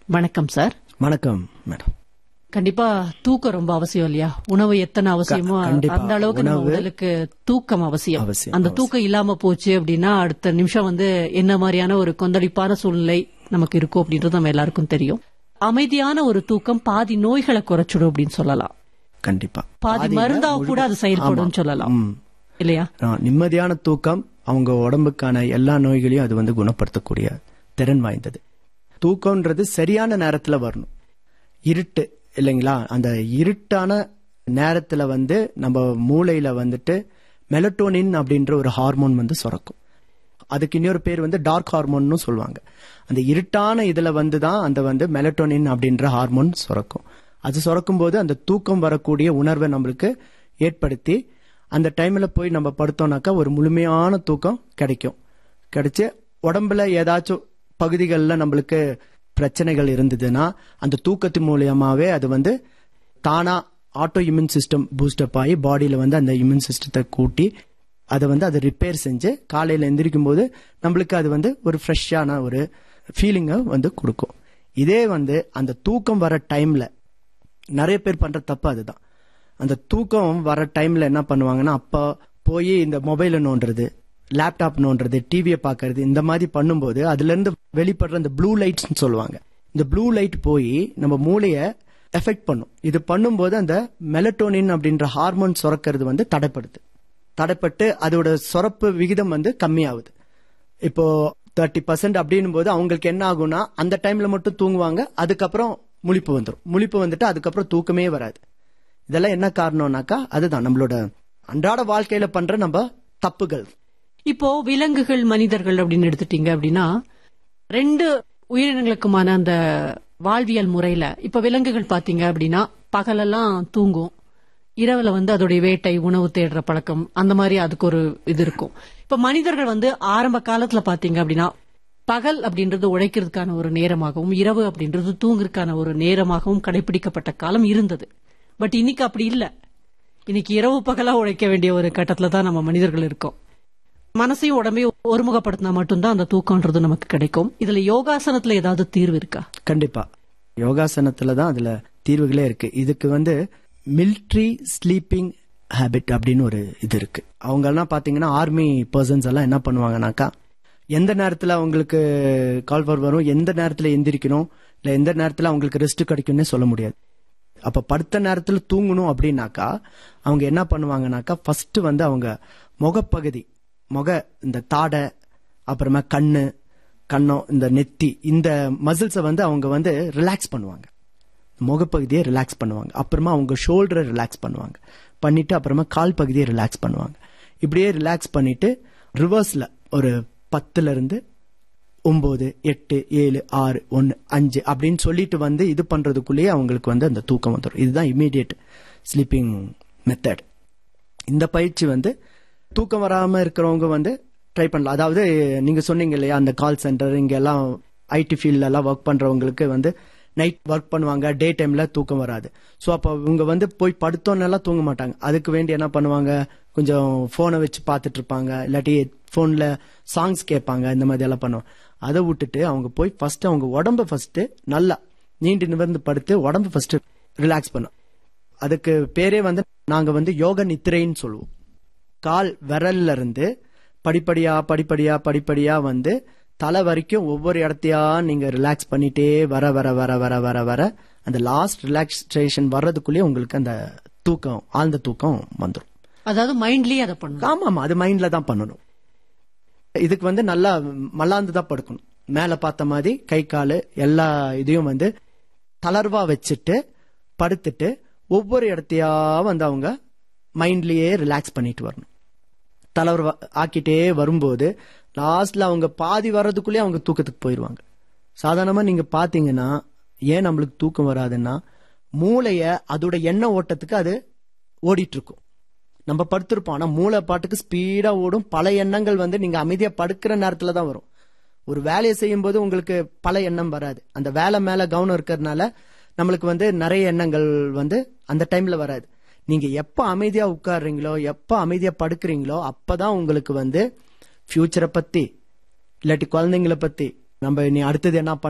வணக்கம் சார் வணக்கம் மேடம் கண்டிப்பா தூக்கம் ரொம்ப அவசியம் இல்லையா உணவு எத்தனை அவசியமோ க- கண்டிப்பா. அந்த அளவுக்கு நம்ம உணவு உடலுக்கு தூக்கம் அவசியம் அவசியம், அந்த தூக்கம் இல்லாம போச்சு அப்படின்னா அடுத்த நிமிஷம் வந்து என்ன மாதிரியான ஒரு கொந்தளிப்பான சூழ்நிலை நமக்கு இருக்கும் அப்படின்றது நம்ம எல்லாருக்கும் தெரியும் அமைதியான ஒரு தூக்கம் பாதி நோய்களை குறைச்சிடும் அப்படின்னு சொல்லலாம் கண்டிப்பா பாதி பாதியில மருந்தா முழு- கூட அது செயல்படும் ஆமா. சொல்லலாம் ம். இல்லையா ஆ, நிம்மதியான தூக்கம் அவங்க உடம்புக்கான எல்லா நோய்களையும் அது வந்து குணப்படுத்தக்கூடிய திறன் வாய்ந்தது தூக்கம்ன்றது சரியான நேரத்துல வரணும் இருட்டு இல்லைங்களா அந்த இருட்டான நேரத்துல வந்து நம்ம மூளையில வந்துட்டு மெலட்டோனின் அப்படின்ற ஒரு ஹார்மோன் வந்து சுரக்கும் அதுக்கு இன்னொரு பேர் வந்து டார்க் ஹார்மோன்னு சொல்லுவாங்க அந்த இருட்டான இதுல வந்து தான் அந்த வந்து மெலட்டோனின் அப்படின்ற ஹார்மோன் சுரக்கும் அது சுரக்கும் போது அந்த தூக்கம் வரக்கூடிய உணர்வை நம்மளுக்கு ஏற்படுத்தி அந்த டைம்ல போய் நம்ம படுத்தோம்னாக்கா ஒரு முழுமையான தூக்கம் கிடைக்கும் கிடைச்சு உடம்புல ஏதாச்சும் பகுதிகளில் நம்மளுக்கு பிரச்சனைகள் இருந்ததுன்னா அந்த தூக்கத்து மூலியமாவே அது வந்து தானா ஆட்டோ இம்யூன் சிஸ்டம் பூஸ்டப் ஆகி பாடியில வந்து அந்த இம்யூன் சிஸ்டத்தை கூட்டி அதை வந்து அதை ரிப்பேர் செஞ்சு காலையில எந்திரிக்கும் போது நம்மளுக்கு அது வந்து ஒரு ஃப்ரெஷ்ஷான ஒரு ஃபீலிங்கை வந்து கொடுக்கும் இதே வந்து அந்த தூக்கம் வர டைம்ல நிறைய பேர் பண்ற தப்பு அதுதான் அந்த தூக்கம் வர டைம்ல என்ன பண்ணுவாங்கன்னா அப்போ போய் இந்த மொபைலை நோண்டுறது லேப்டாப் நோண்டுறது டிவியை பார்க்கறது இந்த மாதிரி பண்ணும்போது அதுல இருந்து வெளிப்படுற இந்த ப்ளூ லைட்ஸ் சொல்லுவாங்க இந்த ப்ளூ லைட் போய் நம்ம மூளையை எஃபெக்ட் பண்ணும் இது பண்ணும்போது அந்த மெலட்டோனின் அப்படின்ற ஹார்மோன் சுரக்கிறது வந்து தடைப்படுது தடைப்பட்டு அதோட சுரப்பு விகிதம் வந்து கம்மியாகுது இப்போ தேர்ட்டி பர்சன்ட் அப்படின்னும் போது அவங்களுக்கு என்ன ஆகும்னா அந்த டைம்ல மட்டும் தூங்குவாங்க அதுக்கப்புறம் முழிப்பு வந்துடும் முழிப்பு வந்துட்டு அதுக்கப்புறம் தூக்கமே வராது இதெல்லாம் என்ன காரணம்னாக்கா அதுதான் நம்மளோட அன்றாட வாழ்க்கையில பண்ற நம்ம தப்புகள் இப்போ விலங்குகள் மனிதர்கள் அப்படின்னு எடுத்துட்டீங்க அப்படின்னா ரெண்டு உயிரினங்களுக்குமான அந்த வாழ்வியல் முறையில இப்ப விலங்குகள் பாத்தீங்க அப்படின்னா பகலெல்லாம் தூங்கும் இரவுல வந்து அதோடைய வேட்டை உணவு தேடுற பழக்கம் அந்த மாதிரி அதுக்கு ஒரு இது இருக்கும் இப்ப மனிதர்கள் வந்து ஆரம்ப காலத்துல பாத்தீங்க அப்படின்னா பகல் அப்படின்றது உழைக்கிறதுக்கான ஒரு நேரமாகவும் இரவு அப்படின்றது தூங்குறதுக்கான ஒரு நேரமாகவும் கடைபிடிக்கப்பட்ட காலம் இருந்தது பட் இன்னைக்கு அப்படி இல்ல இன்னைக்கு இரவு பகலா உழைக்க வேண்டிய ஒரு கட்டத்துல தான் நம்ம மனிதர்கள் இருக்கோம் மனசையும் உடம்பையும் ஒருமுகப்படுத்தினா மட்டும்தான் அந்த தூக்கம்ன்றது நமக்கு கிடைக்கும் இதுல யோகாசனத்துல ஏதாவது தீர்வு இருக்கா கண்டிப்பா யோகாசனத்துல தான் அதுல தீர்வுகளே இருக்கு இதுக்கு வந்து மிலிட்ரி ஸ்லீப்பிங் ஹேபிட் அப்படின்னு ஒரு இது இருக்கு அவங்க எல்லாம் பாத்தீங்கன்னா ஆர்மி பர்சன்ஸ் எல்லாம் என்ன பண்ணுவாங்கனாக்கா எந்த நேரத்துல அவங்களுக்கு கால் ஃபார் வரும் எந்த நேரத்துல எந்திரிக்கணும் இல்ல எந்த நேரத்துல அவங்களுக்கு ரெஸ்ட் கிடைக்கும்னே சொல்ல முடியாது அப்ப படுத்த நேரத்துல தூங்கணும் அப்படின்னாக்கா அவங்க என்ன பண்ணுவாங்கனாக்கா ஃபர்ஸ்ட் வந்து அவங்க முகப்பகுதி முக இந்த தாடை அப்புறமா கண்ணு கண்ணம் இந்த நெத்தி இந்த மசில்ஸை வந்து அவங்க வந்து ரிலாக்ஸ் பண்ணுவாங்க முகப்பகுதியை ரிலாக்ஸ் பண்ணுவாங்க அப்புறமா அவங்க ஷோல்டரை ரிலாக்ஸ் பண்ணுவாங்க பண்ணிட்டு அப்புறமா கால் பகுதியை ரிலாக்ஸ் பண்ணுவாங்க இப்படியே ரிலாக்ஸ் பண்ணிட்டு ரிவர்ஸ்ல ஒரு பத்துல இருந்து ஒன்பது எட்டு ஏழு ஆறு ஒன்னு அஞ்சு அப்படின்னு சொல்லிட்டு வந்து இது பண்றதுக்குள்ளேயே அவங்களுக்கு வந்து அந்த தூக்கம் வந்துடும் இதுதான் இமீடியட் ஸ்லீப்பிங் மெத்தட் இந்த பயிற்சி வந்து தூக்கம் வராம இருக்கிறவங்க வந்து ட்ரை பண்ணலாம் அதாவது நீங்க சொன்னீங்க இல்லையா அந்த கால் சென்டர் இங்க எல்லாம் ஐடி ஃபீல்ட்ல எல்லாம் ஒர்க் பண்றவங்களுக்கு வந்து நைட் ஒர்க் பண்ணுவாங்க டே டைம்ல தூக்கம் வராது ஸோ அப்போ இவங்க வந்து போய் படுத்தோன்னெல்லாம் தூங்க மாட்டாங்க அதுக்கு வேண்டி என்ன பண்ணுவாங்க கொஞ்சம் போனை வச்சு பார்த்துட்டு இருப்பாங்க இல்லாட்டி போன்ல சாங்ஸ் கேட்பாங்க இந்த மாதிரி எல்லாம் பண்ணுவாங்க அதை விட்டுட்டு அவங்க போய் ஃபர்ஸ்ட் அவங்க உடம்ப ஃபர்ஸ்ட் நல்லா நீண்டு நிமிர்ந்து படுத்து உடம்பு ஃபர்ஸ்ட் ரிலாக்ஸ் பண்ணும் அதுக்கு பேரே வந்து நாங்க வந்து யோக நித்திரைன்னு சொல்லுவோம் கால் விரல்ல இருந்து படிப்படியா படிப்படியா படிப்படியா வந்து தலை வரைக்கும் ஒவ்வொரு இடத்தையா நீங்க ரிலாக்ஸ் பண்ணிட்டே வர வர வர வர வர வர அந்த லாஸ்ட் ரிலாக்ஸேஷன் வர்றதுக்குள்ளேயே உங்களுக்கு அந்த தூக்கம் ஆழ்ந்த தூக்கம் வந்துடும் அதாவது மைண்ட்லயே அதை பண்ணணும் ஆமா ஆமா அது மைண்ட்ல தான் பண்ணணும் இதுக்கு வந்து நல்லா மல்லாந்து தான் படுக்கணும் மேல பார்த்த மாதிரி கை காலு எல்லா இதையும் வந்து தளர்வா வச்சுட்டு படுத்துட்டு ஒவ்வொரு இடத்தையா வந்து அவங்க மைண்ட்லயே ரிலாக்ஸ் பண்ணிட்டு வரணும் தளர்வா ஆக்கிட்டே வரும்போது லாஸ்ட்ல அவங்க பாதி வர்றதுக்குள்ளேயே அவங்க தூக்கத்துக்கு போயிடுவாங்க சாதாரணமா நீங்க பாத்தீங்கன்னா ஏன் நம்மளுக்கு தூக்கம் வராதுன்னா மூளைய அதோட எண்ண ஓட்டத்துக்கு அது ஓடிட்டு இருக்கும் நம்ம படுத்திருப்போம் ஆனா மூளை பாட்டுக்கு ஸ்பீடா ஓடும் பல எண்ணங்கள் வந்து நீங்க அமைதியா படுக்கிற நேரத்துல தான் வரும் ஒரு வேலையை செய்யும் போது உங்களுக்கு பல எண்ணம் வராது அந்த வேலை மேல கவனம் இருக்கிறதுனால நம்மளுக்கு வந்து நிறைய எண்ணங்கள் வந்து அந்த டைம்ல வராது நீங்க எப்ப அமைதியா உட்கார்றீங்களோ எப்ப அமைதியா படுக்கிறீங்களோ அப்பதான் உங்களுக்கு வந்து ஃபியூச்சரை பத்தி இல்லாட்டி குழந்தைங்கள பத்தி நம்ம நீ அடுத்தது என்ன